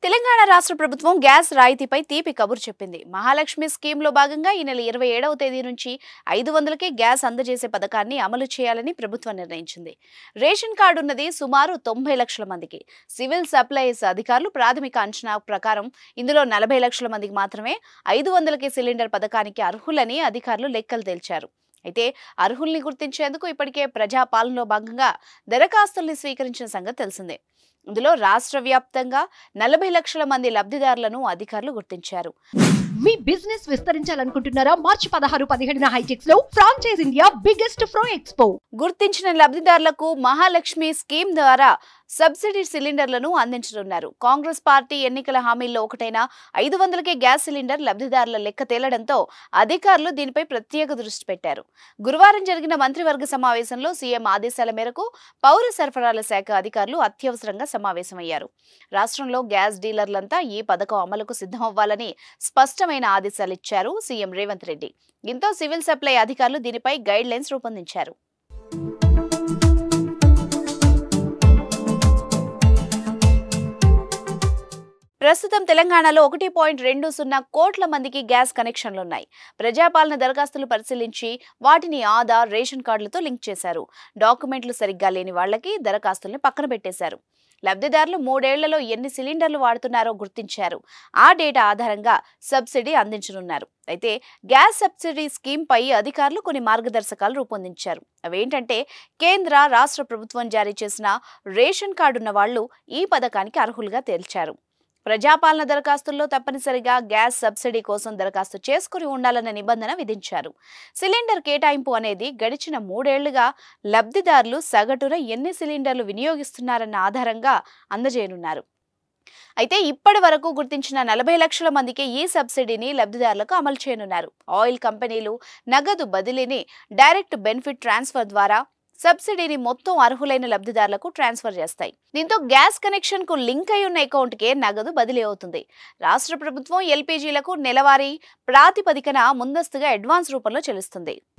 తెలంగాణ రాష్ట్ర ప్రభుత్వం గ్యాస్ రాయితీపై తీపి కబురు చెప్పింది మహాలక్ష్మి స్కీమ్లో భాగంగా ఈ నెల ఇరవై ఏడవ తేదీ నుంచి ఐదు వందలకే గ్యాస్ అందజేసే పథకాన్ని అమలు చేయాలని ప్రభుత్వం నిర్ణయించింది రేషన్ కార్డు ఉన్నది సుమారు తొంభై లక్షల మందికి సివిల్ సప్లైస్ అధికారులు ప్రాథమిక అంచనా ప్రకారం ఇందులో నలభై లక్షల మందికి మాత్రమే ఐదు వందలకే సిలిండర్ పథకానికి అర్హులని అధికారులు లెక్కలు తేల్చారు అయితే అర్హుల్ని గుర్తించేందుకు ఇప్పటికే ప్రజాపాలనలో భాగంగా దరఖాస్తుల్ని స్వీకరించిన సంగతి తెలిసిందే ఇందులో రాష్ట్ర వ్యాప్తంగా నలభై లక్షల మంది లబ్ధిదారులను అధికారులు గుర్తించారు మీ బిజినెస్ విస్తరించాలనుకుంటున్నారా మార్చి పదహారు పదిహేడున హైటెక్స్ లో ఫ్రాంచైజ్ ఇండియా బిగ్గెస్ట్ ఫ్రో ఎక్స్పో గుర్తించిన లబ్ధిదారులకు మహాలక్ష్మి స్కీమ్ ద్వారా సబ్సిడీ సిలిండర్లను అందించనున్నారు కాంగ్రెస్ పార్టీ ఎన్నికల హామీల్లో ఒకటైన ఐదు వందలకే గ్యాస్ సిలిండర్ లబ్ధిదారుల లెక్క తేలడంతో అధికారులు దీనిపై ప్రత్యేక దృష్టి పెట్టారు గురువారం జరిగిన మంత్రివర్గ సమావేశంలో సీఎం ఆదేశాల మేరకు పౌర సరఫరాల శాఖ అధికారులు అత్యవసరంగా సమావేశమయ్యారు రాష్ట్రంలో గ్యాస్ డీలర్లంతా ఈ పథకం అమలుకు సిద్ధమవ్వాలని స్పష్టమైన ఆదేశాలు ఇచ్చారు సీఎం రేవంత్ రెడ్డి దీంతో సివిల్ సప్లై అధికారులు దీనిపై గైడ్ లైన్స్ రూపొందించారు ప్రస్తుతం తెలంగాణలో ఒకటి పాయింట్ రెండు సున్నా కోట్ల మందికి గ్యాస్ కనెక్షన్లున్నాయి ప్రజాపాలన దరఖాస్తులు పరిశీలించి వాటిని ఆధార్ రేషన్ కార్డులతో లింక్ చేశారు డాక్యుమెంట్లు సరిగ్గా లేని వాళ్ళకి దరఖాస్తుల్ని పక్కన పెట్టేశారు లబ్ధిదారులు మూడేళ్లలో ఎన్ని సిలిండర్లు వాడుతున్నారో గుర్తించారు ఆ డేటా ఆధారంగా సబ్సిడీ అందించనున్నారు అయితే గ్యాస్ సబ్సిడీ స్కీమ్ పై అధికారులు కొన్ని మార్గదర్శకాలు రూపొందించారు అవేంటంటే కేంద్ర రాష్ట్ర ప్రభుత్వం జారీ చేసిన రేషన్ కార్డు ఉన్న వాళ్ళు ఈ పథకానికి అర్హులుగా తేల్చారు ప్రజాపాలన దరఖాస్తుల్లో తప్పనిసరిగా గ్యాస్ సబ్సిడీ కోసం దరఖాస్తు చేసుకుని ఉండాలన్న నిబంధన విధించారు సిలిండర్ కేటాయింపు అనేది గడిచిన మూడేళ్లుగా లబ్ధిదారులు సగటున ఎన్ని సిలిండర్లు వినియోగిస్తున్నారన్న ఆధారంగా అందజేయనున్నారు అయితే ఇప్పటి వరకు గుర్తించిన నలభై లక్షల మందికి ఈ సబ్సిడీని లబ్ధిదారులకు అమలు చేయనున్నారు ఆయిల్ కంపెనీలు నగదు బదిలీని డైరెక్ట్ బెనిఫిట్ ట్రాన్స్ఫర్ ద్వారా సబ్సిడీని మొత్తం అర్హులైన లబ్ధిదారులకు ట్రాన్స్ఫర్ చేస్తాయి దీంతో గ్యాస్ కనెక్షన్ కు లింక్ అయి ఉన్న అకౌంట్కే నగదు బదిలీ అవుతుంది రాష్ట్ర ప్రభుత్వం ఎల్పీజీలకు నెలవారీ ప్రాతిపదికన ముందస్తుగా అడ్వాన్స్ రూపంలో చెల్లిస్తుంది